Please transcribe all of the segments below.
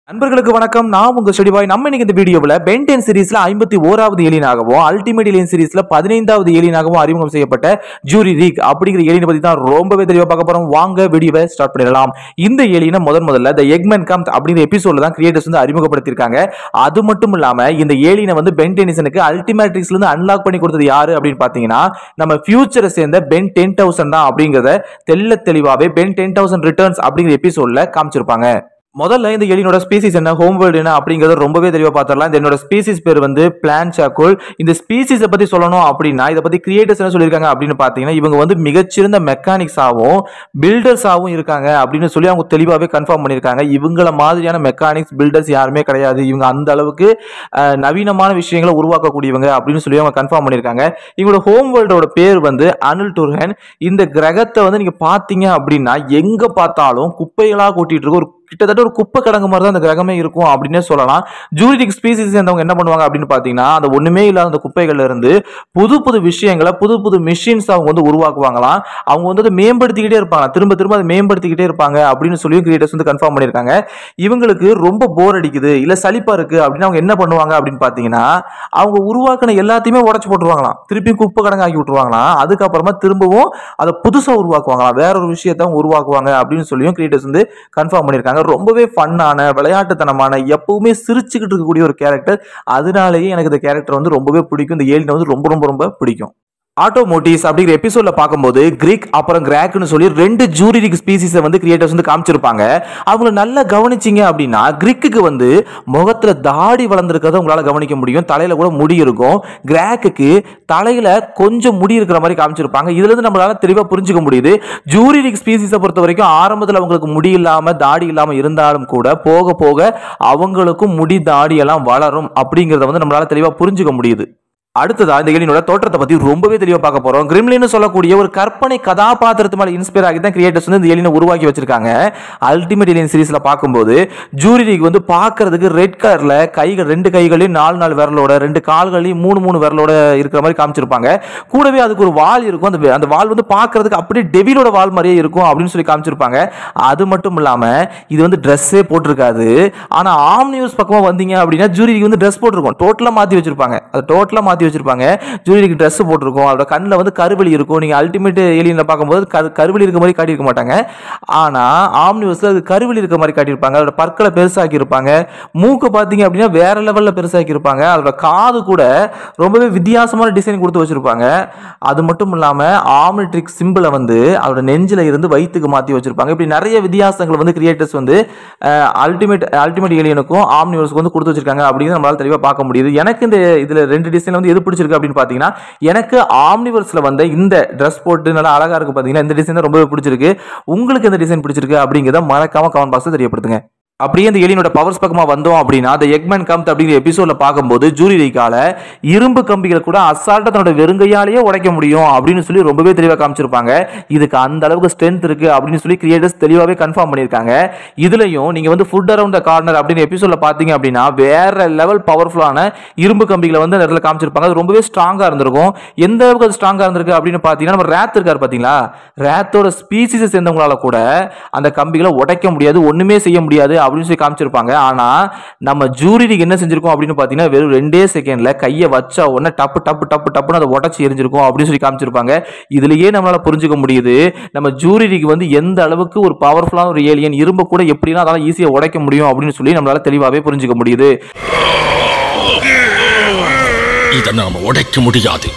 நண்பர்களுக்கு வணக்கம் நான் உங்க ஸ்டடிபாய் நம்ம இன்னைக்கு இந்த வீடியோவில் பென்டென் சீரிஸ்ல ஐம்பத்தி ஓராவது ஏலியனாகவும் அல்டிமேட் ஏலியன் சீரிஸ்ல பதினைந்தாவது ஏலியனாகவும் அறிமுகம் செய்யப்பட்ட ஜூரி ரீக் அப்படிங்கிற ஏலியனை பத்தி தான் ரொம்பவே தெளிவா பார்க்க போறோம் வாங்க வீடியோவை ஸ்டார்ட் பண்ணிடலாம் இந்த ஏலியனை முதன் முதல்ல த எக்மென் கம் அப்படிங்கிற எபிசோட்ல தான் கிரியேட்டர்ஸ் வந்து அறிமுகப்படுத்தியிருக்காங்க அது மட்டும் இல்லாம இந்த ஏலியனை வந்து பென் டெனிசனுக்கு அல்டிமேட்ரிக்ஸ்ல இருந்து அன்லாக் பண்ணி கொடுத்தது யாரு அப்படின்னு பாத்தீங்கன்னா நம்ம ஃபியூச்சரை சேர்ந்த பென் டென் தௌசண்ட் தான் அப்படிங்கிறத தெள்ள தெளிவாவே பென் டென் தௌசண்ட் ரிட்டர்ன்ஸ் அப்படிங்கிற எபிசோட்ல காமிச்சிருப்பாங்க முதல்ல இந்த எலினோட ஸ்பீசிஸ் என்ன ஹோம் வேர்ல்டு என்ன அப்படிங்கறத ரொம்பவே தெளிவா பார்த்துடலாம் இந்த என்னோட ஸ்பீசிஸ் பேர் வந்து பிளான் சாக்குல் இந்த ஸ்பீசிஸை பத்தி சொல்லணும் அப்படின்னா இதை பத்தி கிரியேட்டர்ஸ் என்ன சொல்லியிருக்காங்க அப்படின்னு பார்த்தீங்கன்னா இவங்க வந்து மிகச்சிறந்த மெக்கானிக்ஸாகவும் பில்டர்ஸாகவும் இருக்காங்க அப்படின்னு சொல்லி அவங்க தெளிவாகவே கன்ஃபார்ம் பண்ணியிருக்காங்க இவங்கள மாதிரியான மெக்கானிக்ஸ் பில்டர்ஸ் யாருமே கிடையாது இவங்க அந்த அளவுக்கு அஹ், நவீனமான விஷயங்களை உருவாக்கக்கூடியவங்க அப்படின்னு சொல்லி அவங்க கன்ஃபார்ம் பண்ணியிருக்காங்க இவங்களோட ஹோம் வேர்ல்டோட பேர் வந்து அனில் டுர்ஹன் இந்த கிரகத்தை வந்து நீங்க பார்த்தீங்க அப்படின்னா எங்க பார்த்தாலும் குப்பைகளா கொட்டிட்டு இருக்கு ஒரு கிட்டத்தட்ட ஒரு குப்பை கிடங்கு மாதிரி தான் அந்த கிரகமே இருக்கும் அப்படின்னே சொல்லலாம் ஜூரிடிக் ஸ்பீசிஸ் சேர்ந்தவங்க என்ன பண்ணுவாங்க அப்படின்னு பார்த்தீங்கன்னா அந்த ஒண்ணுமே இல்லாத அந்த குப்பைகள்ல இருந்து புது புது விஷயங்களை புது புது மிஷின்ஸ் அவங்க வந்து உருவாக்குவாங்களாம் அவங்க வந்து அதை மேம்படுத்திக்கிட்டே இருப்பாங்க திரும்ப திரும்ப அதை மேம்படுத்திக்கிட்டே இருப்பாங்க அப்படின்னு சொல்லி கிரியேட்டர்ஸ் வந்து கன்ஃபார்ம் பண்ணியிருக்காங்க இவங்களுக்கு ரொம்ப போர் அடிக்குது இல்ல சலிப்பா இருக்கு அப்படின்னு அவங்க என்ன பண்ணுவாங்க அப்படின்னு பார்த்தீங்கன்னா அவங்க உருவாக்கின எல்லாத்தையுமே உடச்சு போட்டுருவாங்களாம் திருப்பி குப்பை கிடங்கு ஆக்கி விட்டுருவாங்களாம் அதுக்கப்புறமா திரும்பவும் அதை புதுசா உருவாக்குவாங்களாம் வேற ஒரு விஷயத்த அவங்க உருவாக்குவாங்க அப்படின்னு சொல்லியும் கிரியேட்டர்ஸ் வந்து கன்ஃபார்ம் பண்ணியிருக்காங்க ரொம்பவே ஃபன்னான விளையாட்டுத்தனமான எப்பவுமே சிரிச்சுக்கிட்டு இருக்கக்கூடிய ஒரு கேரக்டர் அதனாலேயே எனக்கு இந்த கேரக்டர் வந்து ரொம்பவே பிடிக்கும் இந்த ஏலியனை வந்து ரொம்ப ரொம்ப ரொம்ப பிடிக்கும் ஆட்டோமோட்டிவ்ஸ் அப்படிங்கிற எபிசோட்ல பார்க்கும்போது கிரீக் அப்புறம் கிராக்னு சொல்லி ரெண்டு ஜூரிடிக் ஸ்பீசிஸை வந்து கிரியேட்டர்ஸ் வந்து காமிச்சிருப்பாங்க அவங்கள நல்லா கவனிச்சிங்க அப்படின்னா கிரிக்குக்கு வந்து முகத்துல தாடி வளர்ந்துருக்கிறத உங்களால கவனிக்க முடியும் தலையில கூட முடி இருக்கும் கிராக்குக்கு தலையில கொஞ்சம் முடி இருக்கிற மாதிரி காமிச்சிருப்பாங்க இதுல இருந்து நம்மளால தெளிவா புரிஞ்சுக்க முடியுது ஜூரிடிக் ஸ்பீசிஸை பொறுத்த வரைக்கும் ஆரம்பத்தில் அவங்களுக்கு முடி இல்லாம தாடி இல்லாம இருந்தாலும் கூட போக போக அவங்களுக்கும் முடி தாடி எல்லாம் வளரும் அப்படிங்கிறத வந்து நம்மளால தெளிவா புரிஞ்சுக்க முடியுது அடுத்ததா இந்த ஏலியனோட தோற்றத்தை பத்தி ரொம்பவே தெளிவா பார்க்க போறோம் கிரிம்லின்னு சொல்லக்கூடிய ஒரு கற்பனை கதாபாத்திரத்து மேல இன்ஸ்பயர் ஆகி தான் கிரியேட்டர்ஸ் வந்து இந்த ஏலியனை உருவாக்கி வச்சிருக்காங்க அல்டிமேட் ஏலியன் சீரிஸ்ல பார்க்கும்போது ஜூரிக்கு வந்து பார்க்கிறதுக்கு ரெட் கலர்ல கைகள் ரெண்டு கைகளையும் நாலு நாலு விரலோட ரெண்டு கால்களையும் மூணு மூணு விரலோட இருக்கிற மாதிரி காமிச்சிருப்பாங்க கூடவே அதுக்கு ஒரு வால் இருக்கும் அந்த அந்த வால் வந்து பார்க்கிறதுக்கு அப்படியே டெவிலோட வால் மாதிரியே இருக்கும் அப்படின்னு சொல்லி காமிச்சிருப்பாங்க அது மட்டும் இல்லாம இது வந்து ட்ரெஸ்ஸே போட்டிருக்காது ஆனா ஆம் நியூஸ் பக்கமா வந்தீங்க அப்படின்னா ஜூரிக்கு வந்து ட்ரெஸ் போட்டிருக்கும் டோட்டலா மாத்தி வச்சிருப்பாங்க அது டோட்டலா மாத்தி வச்சிருப்பாங்க ஜூரிக்கு ட்ரெஸ் போட்டிருக்கும் அதோட கண்ணில் வந்து கருவெளி இருக்கும் நீங்க அல்டிமேட் ஏலியன்ல பார்க்கும்போது கரு கருவெளி இருக்க மாதிரி காட்டியிருக்க மாட்டாங்க ஆனா ஆம் நியூஸ்ல அது கருவெளி இருக்க மாதிரி காட்டியிருப்பாங்க அதோட பற்களை பெருசாக்கி இருப்பாங்க மூக்கு பார்த்தீங்க அப்படின்னா வேற லெவல்ல பெருசாக்கி இருப்பாங்க அதோட காது கூட ரொம்பவே வித்தியாசமான டிசைன் கொடுத்து வச்சிருப்பாங்க அது மட்டும் இல்லாம ஆம்னிட்ரிக் சிம்பிளை வந்து அதோட நெஞ்சில இருந்து வயிற்றுக்கு மாத்தி வச்சிருப்பாங்க இப்படி நிறைய வித்தியாசங்கள் வந்து கிரியேட்டர்ஸ் வந்து அல்டிமேட் அல்டிமேட் ஏலியனுக்கும் ஆம்னிவர்ஸ்க்கு வந்து கொடுத்து வச்சிருக்காங்க அப்படின்னு நம்மளால தெளிவாக பார்க்க முடியுது எனக்கு இந்த இதுல ரெண்டு டிசைன் வந்து எது பிடிச்சிருக்கு அப்படின்னு பார்த்தீங்கன்னா எனக்கு ஆம்னிவர்ஸ்ல வந்த இந்த ட்ரெஸ் போட்டு நல்லா அழகா இருக்கு பார்த்தீங்கன்னா இந்த டிசைன் ரொம்பவே பிடிச்சிருக்கு உங்களுக்கு எந்த டிசைன் பிடிச்சிருக்கு அப்படிங்கிறத மறக்காம கமெண்ட் பாக்ஸ் தெரியப்படுத்துங்க அப்படியே இந்த எலியனோட பவர்ஸ் பக்கமா வந்தோம் அப்படின்னா அந்த எக்மேன் கம்த் அப்படிங்கிற எபிசோட்ல பார்க்கும்போது ஜூரி ரீக்கால இரும்பு கம்பிகளை கூட அசால்ட்டா தன்னோட வெறுங்கையாலேயே உடைக்க முடியும் அப்படின்னு சொல்லி ரொம்பவே தெளிவாக காமிச்சிருப்பாங்க இதுக்கு அந்த அளவுக்கு ஸ்ட்ரென்த் இருக்கு அப்படின்னு சொல்லி கிரியேட்டர்ஸ் தெளிவாகவே கன்ஃபார்ம் பண்ணியிருக்காங்க இதுலயும் நீங்க வந்து ஃபுட் அரவுண்ட் த கார்னர் அப்படின்னு எபிசோட்ல பார்த்தீங்க அப்படின்னா வேற லெவல் பவர்ஃபுல்லான இரும்பு கம்பிகளை வந்து அந்த இடத்துல காமிச்சிருப்பாங்க அது ரொம்பவே ஸ்ட்ராங்கா இருந்திருக்கும் எந்த அளவுக்கு அது ஸ்ட்ராங்கா இருந்திருக்கு அப்படின்னு பார்த்தீங்கன்னா நம்ம ரேத் இருக்காரு பார்த்தீங்களா ரேத்தோட ஸ்பீசிஸை சேர்ந்தவங்களால கூட அந்த கம்பிகளை உடைக்க முடியாது ஒண்ணுமே செய்ய முடியாது அப்படின்னு சொல்லி காமிச்சிருப்பாங்க ஆனா நம்ம ஜூரிக்கு என்ன செஞ்சிருக்கோம் அப்படின்னு பார்த்தீங்கன்னா வெறும் ரெண்டே செகண்ட்ல கையை வச்ச உடனே டப்பு டப்பு டப்பு டப்புன்னு அதை உடச்சி எரிஞ்சிருக்கும் அப்படின்னு சொல்லி காமிச்சிருப்பாங்க இதுலயே நம்மளால புரிஞ்சுக்க முடியுது நம்ம ஜூரிக்கு வந்து எந்த அளவுக்கு ஒரு பவர்ஃபுல்லான ஒரு ஏலியன் இரும்பு கூட எப்படின்னா அதெல்லாம் ஈஸியாக உடைக்க முடியும் அப்படின்னு சொல்லி நம்மளால தெளிவாகவே புரிஞ்சுக்க முடியுது இதை நாம உடைக்க முடியாது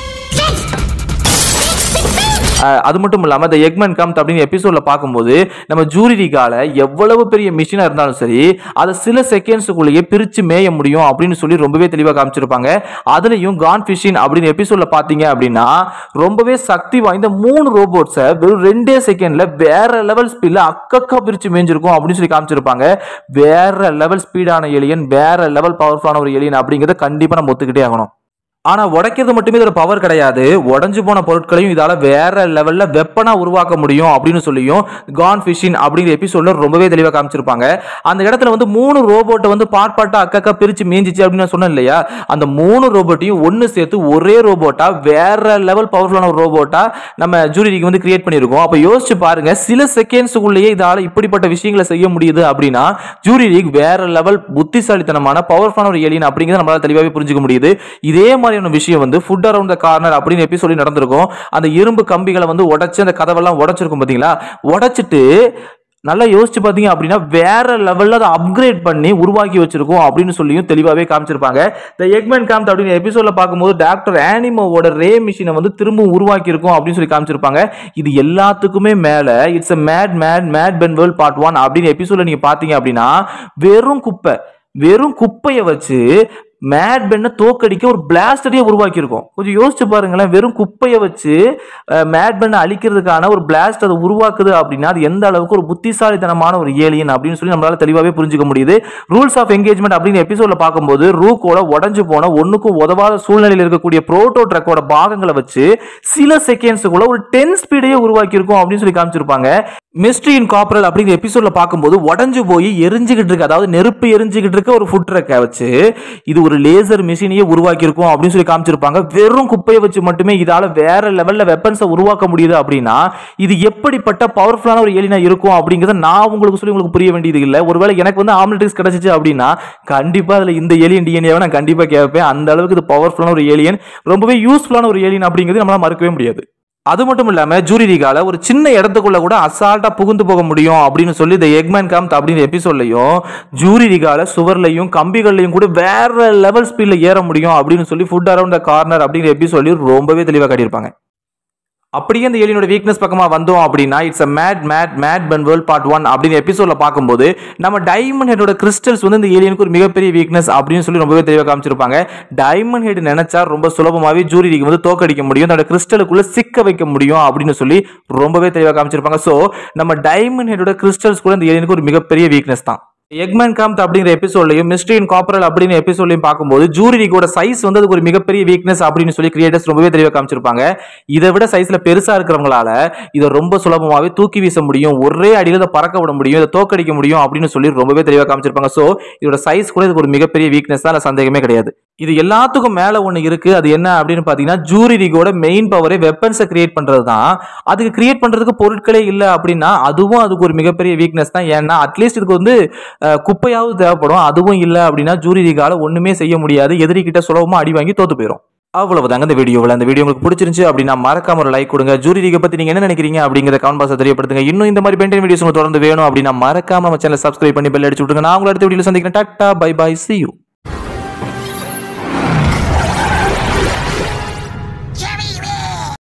அஹ் அது மட்டும் இல்லாமல் இந்த எக்மன் கம்த் அப்படின்னு எபிசோட்ல பார்க்கும்போது நம்ம ஜூரிகால எவ்வளவு பெரிய மிஷினாக இருந்தாலும் சரி அதை சில செகண்ட்ஸுக்குள்ளேயே பிரித்து மேய முடியும் அப்படின்னு சொல்லி ரொம்பவே தெளிவாக காமிச்சிருப்பாங்க அதுலேயும் கான் ஃபிஷின் அப்படின்னு எபிசோட்ல பார்த்தீங்க அப்படின்னா ரொம்பவே சக்தி வாய்ந்த மூணு ரோபோட்ஸை வெறும் ரெண்டே செகண்ட்ல வேற லெவல் ஸ்பீடில் அக்கக்கா பிரித்து மேய்ஞ்சிருக்கும் அப்படின்னு சொல்லி காமிச்சிருப்பாங்க வேற லெவல் ஸ்பீடான எலியன் வேற லெவல் பவர்ஃபுல்லான ஒரு எலியன் அப்படிங்கிறத கண்டிப்பாக நம்ம ஒத்துக்கிட்டே ஆகணும் ஆனா உடைக்கிறது மட்டுமே இதோட பவர் கிடையாது உடைஞ்சு போன பொருட்களையும் இதால வேற லெவல்ல வெப்பனா உருவாக்க முடியும் அப்படின்னு சொல்லியும் கான் ஃபிஷின் அப்படிங்கிற எபிசோட்ல ரொம்பவே தெளிவா காமிச்சிருப்பாங்க அந்த இடத்துல வந்து மூணு ரோபோட்டை வந்து பார்ட் பார்ட்டா அக்கா பிரிச்சு மேஞ்சிச்சு அப்படின்னு நான் சொன்னேன் இல்லையா அந்த மூணு ரோபோட்டையும் ஒன்னு சேர்த்து ஒரே ரோபோட்டா வேற லெவல் பவர்ஃபுல்லான ஒரு ரோபோட்டா நம்ம ஜூரிக்கு வந்து கிரியேட் பண்ணியிருக்கோம் அப்ப யோசிச்சு பாருங்க சில செகண்ட்ஸுக்குள்ளேயே இதால இப்படிப்பட்ட விஷயங்களை செய்ய முடியுது அப்படின்னா ஜூரி லீக் வேற லெவல் புத்திசாலித்தனமான பவர்ஃபுல்லான ஒரு ஏலியன் அப்படிங்கிறத நம்மளால தெளிவாகவே புரிஞ்சுக்க முடியுது இதே மாதிரியான விஷயம் வந்து ஃபுட் அரவுண்ட் த கார்னர் அப்படின்னு எப்படி சொல்லி நடந்திருக்கும் அந்த இரும்பு கம்பிகளை வந்து உடைச்சு அந்த கதவெல்லாம் உடைச்சிருக்கும் பார்த்தீங்களா உடைச்சிட்டு நல்லா யோசிச்சு பார்த்தீங்க அப்படின்னா வேற லெவலில் அதை அப்கிரேட் பண்ணி உருவாக்கி வச்சிருக்கோம் அப்படின்னு சொல்லியும் தெளிவாகவே காமிச்சிருப்பாங்க த எக்மென் காம்த் அப்படின்னு எபிசோட்ல பார்க்கும்போது டாக்டர் ஆனிமோவோட ரே மிஷினை வந்து திரும்பவும் உருவாக்கி இருக்கோம் அப்படின்னு சொல்லி காமிச்சிருப்பாங்க இது எல்லாத்துக்குமே மேல it's a mad mad mad Ben world part one அப்படின்னு எபிசோட்ல நீங்க பார்த்தீங்க அப்படின்னா வெறும் குப்பை வெறும் குப்பையை வச்சு மேட் பெண்ணை தோக்கடிக்க ஒரு பிளாஸ்டரையே உருவாக்கியிருக்கோம் கொஞ்சம் யோசிச்சு பாருங்களேன் வெறும் குப்பையை வச்சு மேட் பெண்ணை அழிக்கிறதுக்கான ஒரு பிளாஸ்ட் அதை உருவாக்குது அப்படின்னா அது எந்த அளவுக்கு ஒரு புத்திசாலித்தனமான ஒரு ஏலியன் அப்படின்னு சொல்லி நம்மளால தெளிவாகவே புரிஞ்சுக்க முடியுது ரூல்ஸ் ஆஃப் என்கேஜ்மெண்ட் அப்படின்னு எபிசோட்ல பார்க்கும்போது ரூக்கோட உடஞ்சு போன ஒன்றுக்கும் உதவாத சூழ்நிலையில் இருக்கக்கூடிய புரோட்டோ ட்ரக்கோட பாகங்களை வச்சு சில செகண்ட்ஸுக்குள்ள ஒரு டென் ஸ்பீடையே உருவாக்கியிருக்கோம் அப்படின்னு சொல்லி காமிச்சிருப்பாங்க மிஸ்ட்ரி இன் காப்பரல் அப்படிங்கிற எபிசோட்ல பார்க்கும்போது உடஞ்சு போய் எரிஞ்சுக்கிட்டு இருக்கு அதாவது நெருப்பு எரிஞ்சுக்கிட்டு இருக்க ஒரு ஃபுட் ட்ரக்கை வச்சு இது ஒரு லேசர் மிஷினையே உருவாக்கியிருக்கோம் அப்படின்னு சொல்லி காமிச்சிருப்பாங்க வெறும் குப்பையை வச்சு மட்டுமே இதால வேற லெவல்ல வெப்பன்ஸை உருவாக்க முடியுது அப்படின்னா இது எப்படிப்பட்ட பவர்ஃபுல்லான ஒரு ஏலினா இருக்கும் அப்படிங்கிறத நான் உங்களுக்கு சொல்லி உங்களுக்கு புரிய வேண்டியது இல்லை ஒருவேளை எனக்கு வந்து ஆம்லெட்டிக்ஸ் கிடைச்சிச்சு அப்படின்னா கண்டிப்பா அதுல இந்த ஏலியன் டிஎன்ஏவை நான் கண்டிப்பா கேட்பேன் அந்த அளவுக்கு இது பவர்ஃபுல்லான ஒரு ஏலியன் ரொம்பவே யூஸ்ஃபுல்லான ஒரு ஏலியன் அப்படிங்கிறது நம்மளால மறக்கவே முடியாது அது மட்டும் இல்லாம ஜூரி ரீகால ஒரு சின்ன இடத்துக்குள்ள கூட அசால்ட்டா புகுந்து போக முடியும் அப்படின்னு சொல்லி இந்த எக்மேன் காம்த் அப்படிங்கிற எபிசோட்லையும் ஜூரி ரீகால சுவர்லையும் கம்பிகள்லையும் கூட வேற லெவல் ஸ்பீட்ல ஏற முடியும் அப்படின்னு சொல்லி ஃபுட் அரவுண்ட் த கார்னர் அப்படிங்கிற எபிசோட்லையும் ரொம்பவே தெளிவாக காட்டியிருப்பாங்க அப்படியே அந்த ஏலியனோட வீக்னஸ் பக்கமா வந்தோம் அப்படின்னா it's a mad mad mad Ben world part one அப்படின்னு எபிசோட்ல பார்க்கும்போது நம்ம டைமண்ட் ஹெட்டோட கிறிஸ்டல்ஸ் வந்து இந்த ஏலியனுக்கு ஒரு மிகப்பெரிய வீக்னஸ் அப்படின்னு சொல்லி ரொம்பவே தெளிவாக காமிச்சிருப்பாங்க டைமண்ட் ஹெட் நினைச்சா ரொம்ப சுலபமாவே ஜூரிக்கு வந்து தோக்கடிக்க முடியும் தன்னோட கிறிஸ்டலுக்குள்ள சிக்க வைக்க முடியும் அப்படின்னு சொல்லி ரொம்பவே தெளிவாக காமிச்சிருப்பாங்க ஸோ நம்ம டைமண்ட் ஹெட்டோட கிறிஸ்டல்ஸ் கூட இந்த ஏலியனுக்கு ஒரு மிகப்பெரிய வீக்னஸ் தான் எக்மேன் காம்த் அப்படிங்கிற எபிசோட்லையும் மிஸ்ட்ரி இன் காப்பரல் அப்படின்னு எபிசோட்லையும் பார்க்கும்போது ஜூரிரிக்கோட சைஸ் வந்து அதுக்கு ஒரு மிகப்பெரிய வீக்னஸ் அப்படின்னு சொல்லி கிரியேட்டர்ஸ் ரொம்பவே தெளிவாக காமிச்சிருப்பாங்க இதை விட சைஸ்ல பெருசா இருக்கிறவங்களால இதை ரொம்ப சுலபமாவே தூக்கி வீச முடியும் ஒரே அடியில் இதை பறக்க விட முடியும் இதை தோக்கடிக்க முடியும் அப்படின்னு சொல்லி ரொம்பவே தெளிவாக காமிச்சிருப்பாங்க ஸோ இதோட சைஸ் கூட இதுக்கு ஒரு மிகப்பெரிய வீக்னஸ் தான் அதுல சந்தேகமே கிடையாது இது எல்லாத்துக்கும் மேல ஒண்ணு இருக்கு அது என்ன அப்படின்னு பாத்தீங்கன்னா ஜூரிரிகோட மெயின் பவரே வெப்பன்ஸை கிரியேட் பண்றது தான் அதுக்கு கிரியேட் பண்றதுக்கு பொருட்களே இல்லை அப்படின்னா அதுவும் அதுக்கு ஒரு மிகப்பெரிய வீக்னஸ் தான் ஏன்னா அட்லீஸ்ட் இதுக்கு வந்து அஹ், குப்பையாவது தேவைப்படும் அதுவும் இல்லை அப்படின்னா ஜூரிரிகால ஒண்ணுமே செய்ய முடியாது எதிரிகிட்ட சுலபமா அடி வாங்கி தோத்து போயிடும் அவ்வளவுதாங்க இந்த வீடியோவில் அந்த வீடியோ உங்களுக்கு பிடிச்சிருந்துச்சு அப்படின்னா மறக்காம ஒரு லைக் கொடுங்க ஜூரி லீகை பத்தி நீங்க என்ன நினைக்கிறீங்க அப்படிங்கிற கமெண்ட் பாக்ஸ் தெரியப்படுத்துங்க இன்னும் இந்த மாதிரி பென்டன் வீடியோஸ் உங்களுக்கு தொடர்ந்து வேணும் அப்படின்னா மறக்காம நம்ம சேனல் சப்ஸ்கிரைப் பண்ணி பெல் அடிச்சு விட்டுருங்க நான் உங்களை அடுத்த வீடியோவில் சந்திக்கிறேன் tata bye bye see you